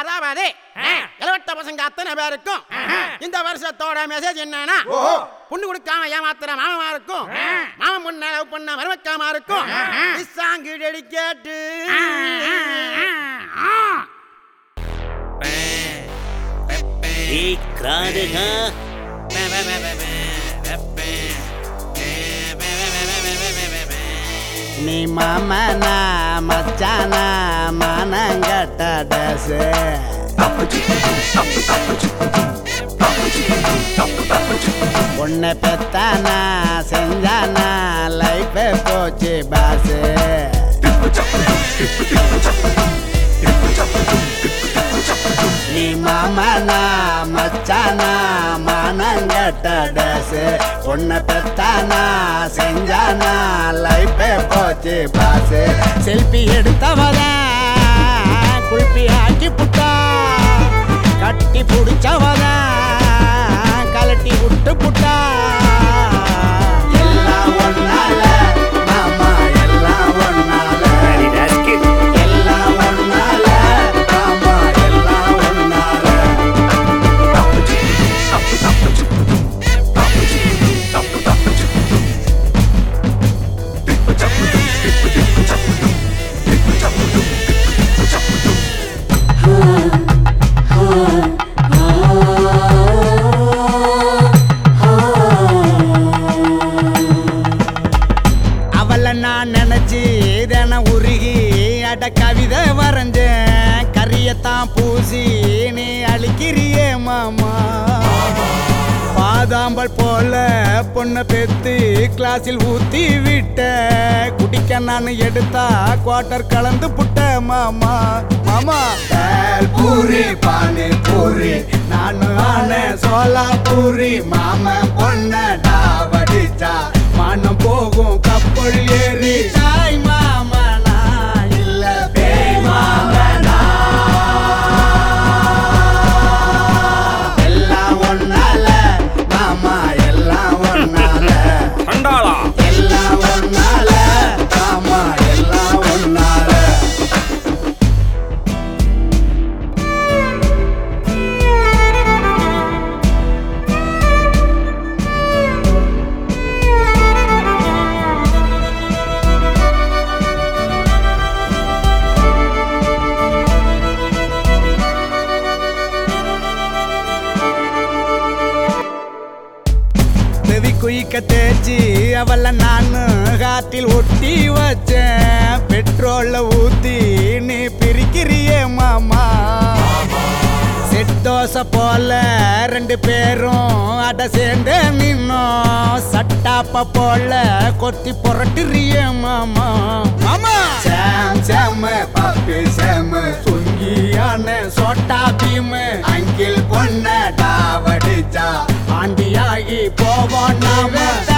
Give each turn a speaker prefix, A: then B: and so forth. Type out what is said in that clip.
A: அதாவது இளவட்ட பசங்க அத்தனை பேருக்கும் இந்த வருஷத்தோட மெசேஜ் என்னன்னா
B: ஓஹோ.
A: பொண்ணு கொடுக்காம ஏமாத்துற மாமமா இருக்கும் மாமன் பொண்ண லவ் பண்ண மருமக்காம இருக்கும் சாங்கு டெடிக்கேட்டு
C: ஏய் கிராதகா
A: நீ மாமனா மச்சானா மானங்கட்ட டேஸ் உன்னை பெத்தானா செஞ்சானா லைஃப் போச்சு பாஸ் நீ மாமனா மச்சானா மானங்கட்ட டேஸ் உன்னை பெத்தானா செஞ்சானா லைஃப் போச்சு பாஸ் செல்ஃபி எடுத்தவதான் குல்பி ஆக்கி புட்டா கட்டி புடிச்சவதான் கலட்டி விட்டு புட்டா எல்லாம் ஒன்னால மாமா எல்லாம் ஒன்னால எல்லாம் ஒன்னால மாமா எல்லாம் ஒன்னால அவளை நான் நினைச்சு இதன உருகி அட கவிதை வரைஞ்சேன் கரியத்தான் பூசி நீ அழிக்கிறியே மாமா பாதாம்பல் போல பொண்ணை பெத்து கிளாஸில் ஊத்தி விட்ட குடிக்க நான் எடுத்தா குவார்டர் கலந்து புட்ட மாமா மாமா பேல் பூரி பானி பூரி நான் ஆன சோலா பூரி மாமன் பொண்ண டாவடிச்சா மனம் போகும் கப்பல் ஏறி தாய் மாமனா இல்ல பேய் மாமனா எல்லாம் ஒன்னால மாமா எல்லாம் ஒன்னால
C: சண்டாளா
A: எல்லாம் ஒன்னால மாமா எல்லாம் ஒன்னால செவி குயிக்க தேய்ச்சி அவள நானு காத்தில் ஒட்டி வச்சேன் பெட்ரோல்ல ஊத்தி நீ பிரிக்கிறியே மாமா செட் தோசை போல ரெண்டு பேரும் அட சேர்ந்து நின்னோம் சட்டாப்ப போல கொத்தி புரட்டுறியே மாமா மாமா சாம் சாம் பப்பி சாம் சுங்கியான சோட்டா பீம் அங்கில் பொண்ண டாவடிச்சா ஆண்டியாகி போவோம் நாம